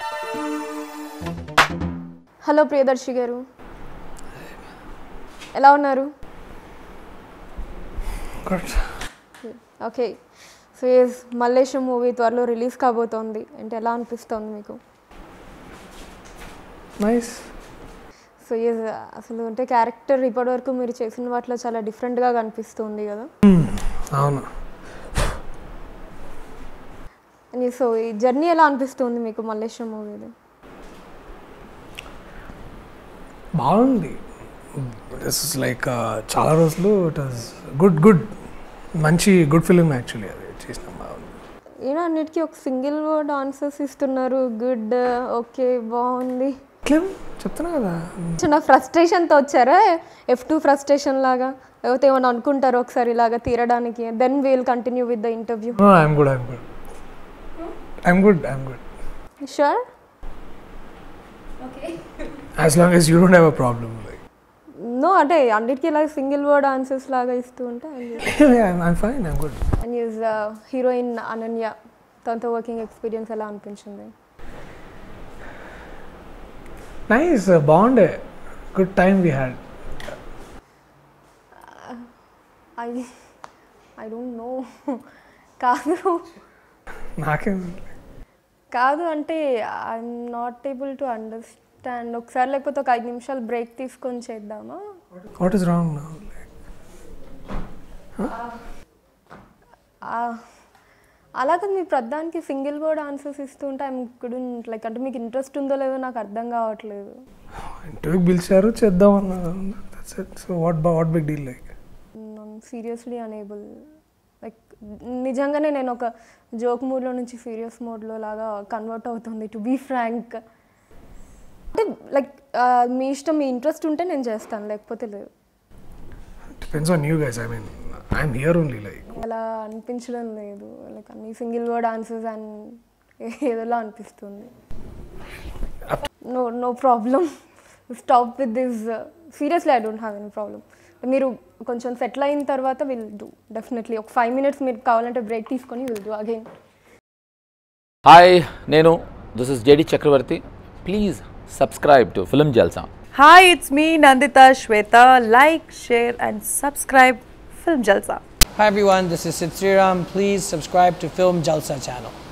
Hello Priyadarshi garu ఎలా ఉన్నారు good okay so yes Mallesham movie త్వరలో రిలీజ్ కాబోతోంది అంటే ఎలా అనిపిస్తోంది మీకు నైస్ సో ఎస్ అసలు అంటే క్యారెక్టర్ ఇప్పటివరకు మీరు చేసిన వాటిలో చాలా డిఫరెంట్గా కనిపిస్తుంది కదా అవును And సో ఈ జర్నీ ఎలా అనిపిస్తుంది మీకు మల్లేశం మూవీది బాగుంది దిస్ ఇస్ లైక్ చాలా రోజులు ఇట్ వాజ్ గుడ్ గుడ్ మంచి గుడ్ ఫిలిం యాక్చువల్లీ అది చేసినాం బాగుంది ఈయన అన్నిటికీ ఒక సింగిల్ వర్డ్ ఆన్సర్స్ ఇస్తున్నారు గుడ్ ఓకే బాగుంది క్లిమ్ చెప్తున్నా కదా చిన్న ఫ్రస్ట్రేషన్తో వచ్చారా ఎఫ్ టూ ఫ్రస్ట్రేషన్ లాగా లేకపోతే ఏమైనా అనుకుంటారు ఒకసారి ఇలాగా తీరడానికి then we'll continue with the interview I'm good I'm good I'm good I'm good sure as long as you don't have a problem like no అంటే అన్నిటికీ ఇలా సింగిల్ వర్డ్ ఆన్సర్స్ లాగా ఇస్తూ ఉంటే I'm fine I'm good and use heroine Ananya తనతో working experience ఎలా అనిపించింది nice బాగుండే good time we had I I don't know కాదు నాకేం కాదు అంటే I'm not able to understand ఒకసారి లేకపోతే ఒక ఐదు నిమిషాలు బ్రేక్ తీసుకొని చేద్దామా వాట్ ఈస్ రాంగ్ నౌ ఆ, అలాగే మీ ప్రధానికి సింగిల్ వర్డ్ ఆన్సర్స్ ఇస్తూ ఉంటే ఐమ్ కుడెంట్ లైక్ అంటే మీకు ఇంట్రెస్ట్ ఉందో లేదో నాకు అర్థం కావట్లేదు ఇంటర్వ్యూకి పిలిచారు చేద్దాం అన్నారు that's it so what what big deal like seriously unable like నిజంగానే నేను ఒక జోక్ మూడ్లో నుంచి సీరియస్ మోడ్లో లాగా కన్వర్ట్ అవుతుంది టు బీ ఫ్రాంక్ అంటే లైక్ మీ ఇష్టం మీ ఇంట్రెస్ట్ ఉంటే నేను చేస్తాను లేకపోతే లేదు depends on you guys I mean I'm here only like అలా అనిపించడం లేదు లైక్ అన్ని సింగిల్ వర్డ్ ఆన్సర్స్ అండ్ ఏదోలా అనిపిస్తుంది no no problem stop with this seriously I don't have any problem మీరు కొంచెం సెటిల్ అయిన తర్వాత విల్ డూ డెఫినెట్లీ ఒక ఫైవ్ మినిట్స్ మీరు కావాలంటే బ్రేక్ తీసుకొని విల్ డూ అగైన్ హాయ్ నేను this is JD Chakravarthy please subscribe to film Jalsa Hi, it's me Nandita Shweta. Like, share, and subscribe Film Jalsa. Hi everyone, this is Sid Sriram. Please subscribe to Film Jalsa channel.